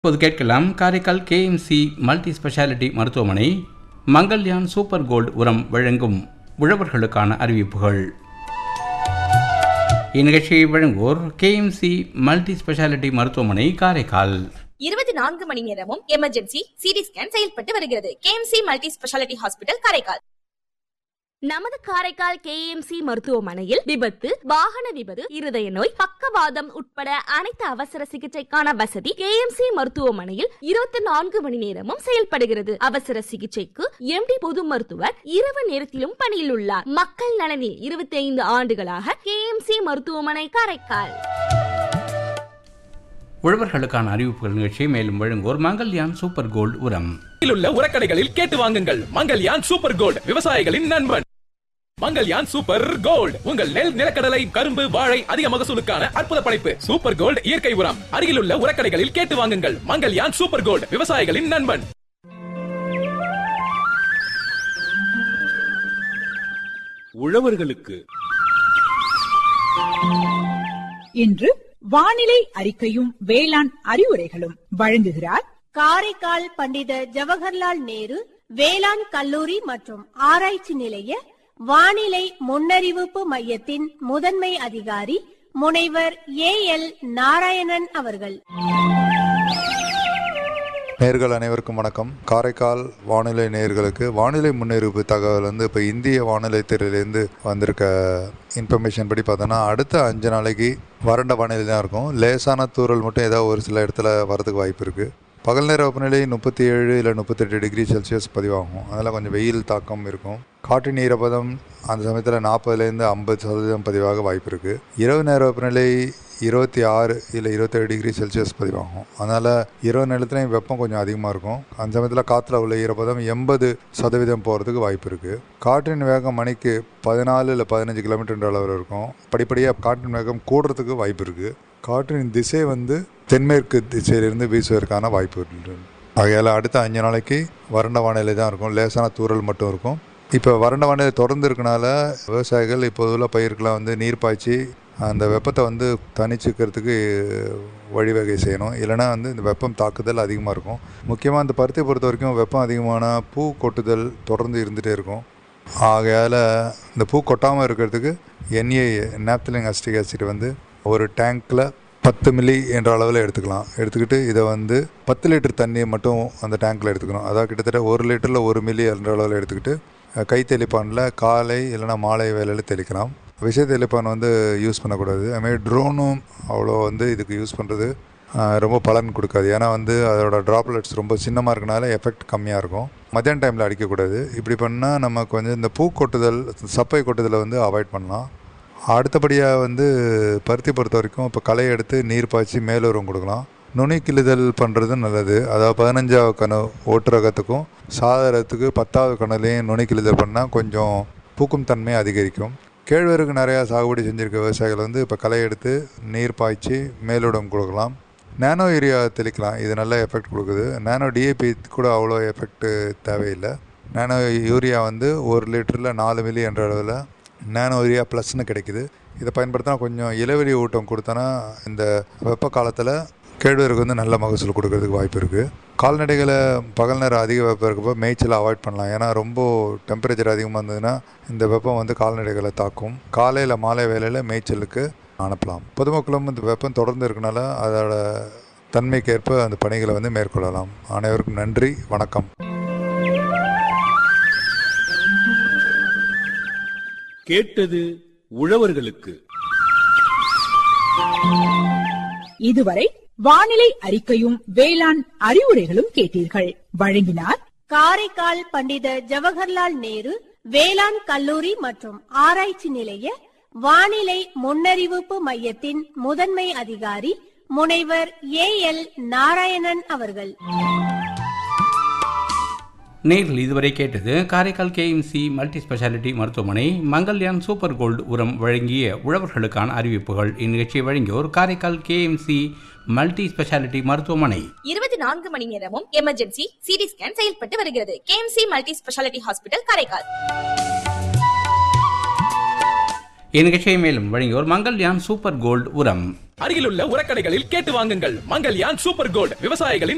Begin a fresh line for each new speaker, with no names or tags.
இப்போது கேட்கலாம் Karaikal KMC multi speciality மருத்துவமனை மங்கல்யான் சூப்பர் கோல்டு உரம் வழங்கும் உழவர்களுக்கான அறிவிப்புகள் இந்நிகழ்ச்சியை வழங்குவோர் கேஎம்சி மல்டி ஸ்பெஷாலிட்டி மருத்துவமனை காரைக்கால்
இருபத்தி நான்கு மணி நேரமும் எமர்ஜென்சி சிடி ஸ்கேன் செயல்பட்டு வருகிறது KMC multi speciality hospital Karaikal நமது காரைக்கால் கேஎம்சி மருத்துவமனையில் விபத்து வாகன விபத்து இருதய நோய் பக்கவாதம் உட்பட அனைத்து அவசர சிகிச்சைக்கான வசதி கேஎம்சி மருத்துவமனையில் இருபத்தி நான்கு மணி நேரமும் செயல்படுகிறது அவசர சிகிச்சைக்கு எம்டி பொது மருத்துவர் இரவு நேரத்திலும் பணியில் உள்ளார் மக்கள் நலனில் இருபத்தி ஐந்து ஆண்டுகளாக கேஎம்சி மருத்துவமனை காரைக்கால்
உழவர்களுக்கான அறிவிப்புகள் நிகழ்ச்சியை மேலும் வழங்குவோர் மங்கல்யான் சூப்பர் கோல்டு உரம்
உள்ள உரக்கடைகளில் கேட்டு வாங்குங்கள் மங்கல்யான் சூப்பர் கோல்ட் விவசாயிகளின் நண்பன் மங்கல்யான் சூப்பர் கோல்ட் உங்கள் நெல் நிலக்கடலை கரும்பு வாழை அதிக மகசூலுக்கான அற்புத படைப்பு சூப்பர் கோல்ட் இயற்கை உரம் அருகிலுள்ள உரக்கடைகளில் கேட்டு வாங்குங்கள் மங்கல்யான் சூப்பர் கோல்ட் விவசாயிகளின் நண்பன்
உழவர்களுக்கு
இன்று வானிலை அறிக்கையும் வேளாண் அறிவுரைகளும் வழங்குகிறார்
காரைக்கால் பண்டித ஜவஹர்லால் நேரு வேளாண் கல்லூரி மற்றும் ஆராய்ச்சி நிலைய வானிலை முன்னறிவிப்பு மையத்தின் முதன்மை அதிகாரி முனைவர் ஏ எல் நாராயணன் அவர்கள்
நேர்கள் அனைவருக்கும் வணக்கம் காரைக்கால் வானிலை நேர்களுக்கு வானிலை முன்னறிவிப்பு தகவல் வந்து இப்போ இந்திய வானிலை துறையிலேருந்து வந்திருக்க இன்ஃபர்மேஷன் படி பார்த்தோன்னா அடுத்த அஞ்சு நாளைக்கு வறண்ட வானிலை தான் இருக்கும் லேசான தூறல் மட்டும் ஏதாவது ஒரு சில இடத்துல வரதுக்கு வாய்ப்பு இருக்குது பகல் நேர வெப்பநிலை முப்பத்தி ஏழு இல்லை முப்பத்தெட்டு டிகிரி செல்சியஸ் பதிவாகும் அதில் கொஞ்சம் வெயில் தாக்கம் இருக்கும் காற்றின் ஈரப்பதம் அந்த சமயத்தில் நாற்பதுலேருந்து ஐம்பது சதவீதம் பதிவாக வாய்ப்பு இருக்குது இரவு நேர வெப்பநிலை இருபத்தி ஆறு இல்லை இருபத்தேழு டிகிரி செல்சியஸ் பதிவாகும் அதனால் இரவு நேரத்துலையும் வெப்பம் கொஞ்சம் அதிகமாக இருக்கும் அந்த சமயத்தில் காற்றுல உள்ள ஈரப்பதம் எண்பது சதவீதம் போகிறதுக்கு வாய்ப்பு இருக்குது காற்றின் வேகம் மணிக்கு பதினாலு இல்லை பதினஞ்சு கிலோமீட்டர் அளவில் இருக்கும் படிப்படியாக காற்றின் வேகம் கூடுறதுக்கு வாய்ப்பு இருக்குது காற்றின் திசை வந்து தென்மேற்கு திசையிலிருந்து வீசுவதற்கான வாய்ப்பு இருக்குது ஆகையால் அடுத்த அஞ்சு நாளைக்கு வறண்ட வானிலை தான் இருக்கும் லேசான தூறல் மட்டும் இருக்கும் இப்போ வறண்ட வானிலை தொடர்ந்து இருக்கனால விவசாயிகள் இப்போது உள்ள பயிருக்கெலாம் வந்து நீர் பாய்ச்சி அந்த வெப்பத்தை வந்து தணிச்சுக்கிறதுக்கு வழிவகை செய்யணும் இல்லைனா வந்து இந்த வெப்பம் தாக்குதல் அதிகமாக இருக்கும் முக்கியமாக இந்த பருத்தி பொறுத்த வரைக்கும் வெப்பம் அதிகமான பூ கொட்டுதல் தொடர்ந்து இருந்துகிட்டே இருக்கும் ஆகையால் இந்த பூ கொட்டாமல் இருக்கிறதுக்கு என்ஏ நாப்தலிங் அஸ்டிக் ஆசிட் வந்து ஒரு டேங்க்கில் பத்து மில்லி என்ற அளவில் எடுத்துக்கலாம் எடுத்துக்கிட்டு இதை வந்து பத்து லிட்டர் தண்ணியை மட்டும் அந்த டேங்க்கில் எடுத்துக்கணும் அதாவது கிட்டத்தட்ட ஒரு லிட்டரில் ஒரு மில்லி என்ற அளவில் எடுத்துக்கிட்டு கை தெளிப்பானில் காலை இல்லைனா மாலை வேலையில் தெளிக்கலாம் விஷ தெளிப்பான் வந்து யூஸ் பண்ணக்கூடாது அதுமாதிரி ட்ரோனும் அவ்வளோ வந்து இதுக்கு யூஸ் பண்ணுறது ரொம்ப பலன் கொடுக்காது ஏன்னா வந்து அதோட ட்ராப்லெட்ஸ் ரொம்ப சின்னமாக இருக்கனால எஃபெக்ட் கம்மியாக இருக்கும் மத்தியான டைமில் அடிக்கக்கூடாது இப்படி பண்ணால் நமக்கு வந்து இந்த பூ கொட்டுதல் சப்பை கொட்டுதலை வந்து அவாய்ட் பண்ணலாம் அடுத்தபடியாக வந்து பருத்தி பொறுத்த வரைக்கும் இப்போ களை எடுத்து நீர் பாய்ச்சி மேலுரம் கொடுக்கலாம் நுனி கிள்ளுதல் பண்ணுறது நல்லது அதாவது பதினஞ்சாவது கணு ஓட்டு ரகத்துக்கும் சாதரத்துக்கு பத்தாவது கணுலையும் நுனி கிள்ளுதல் பண்ணால் கொஞ்சம் பூக்கும் தன்மை அதிகரிக்கும் கேழ்வரகு நிறையா சாகுபடி செஞ்சுருக்க விவசாயிகள் வந்து இப்போ களை எடுத்து நீர் பாய்ச்சி மேலுடம் கொடுக்கலாம் நேனோ யூரியா தெளிக்கலாம் இது நல்ல எஃபெக்ட் கொடுக்குது நேனோ டிஏபி கூட அவ்வளோ எஃபெக்ட் தேவையில்லை நேனோ யூரியா வந்து ஒரு லிட்டரில் நாலு மில்லி என்ற அளவில் நேனோ யூரியா ப்ளஸ்னு கிடைக்குது இதை பயன்படுத்தினா கொஞ்சம் இளவெளி ஊட்டம் கொடுத்தனா இந்த வெப்ப காலத்தில் கேழ்வரகு வந்து நல்ல மகசூல் கொடுக்கறதுக்கு வாய்ப்பு இருக்குது கால்நடைகளை பகல் நேரம் அதிக வெப்பம் இருக்கப்போ மேய்ச்சலை அவாய்ட் பண்ணலாம் ஏன்னா ரொம்ப டெம்பரேச்சர் அதிகமாக இருந்ததுன்னா இந்த வெப்பம் வந்து கால்நடைகளை தாக்கும் காலையில் மாலை வேலையில் மேய்ச்சலுக்கு அனுப்பலாம் பொதுமக்களும் இந்த வெப்பம் தொடர்ந்து இருக்கனால அதோட தன்மைக்கேற்ப அந்த பணிகளை வந்து மேற்கொள்ளலாம் அனைவருக்கும் நன்றி வணக்கம்
கேட்டது உழவர்களுக்கு
இதுவரை வானிலை அறிக்கையும் வேளாண் அறிவுரைகளும் கேட்டீர்கள் வழங்கினார்
காரைக்கால் பண்டித ஜவஹர்லால் நேரு வேளாண் கல்லூரி மற்றும் ஆராய்ச்சி நிலைய வானிலை முன்னறிவிப்பு மையத்தின் முதன்மை அதிகாரி முனைவர் ஏ எல் நாராயணன் அவர்கள்
நேரில் இதுவரை கேட்டது காரைக்கால் கேஎம்சி மல்டி ஸ்பெஷாலிட்டி மருத்துவமனை மங்கல்யான் சூப்பர் கோல்டு உரம் வழங்கிய உழவர்களுக்கான அறிவிப்புகள் இந்நிகழ்ச்சியை வழங்கியோர் காரைக்கால் கேஎம்சி மல்டி ஸ்பெஷாலிட்டி மருத்துவமனை
இருபத்தி நான்கு மணி நேரமும் எமர்ஜென்சி சிடி ஸ்கேன் செயல்பட்டு வருகிறது KMC multi speciality hospital Karaikal
இந்நிகழ்ச்சியை மேலும் வழங்கியோர் மங்கல்யான் சூப்பர் கோல்டு உரம்
அருகிலுள்ள உரக்கடைகளில் கேட்டு வாங்குங்கள் மங்கல்யான் சூப்பர் கோல்ட் விவசாயிகளின்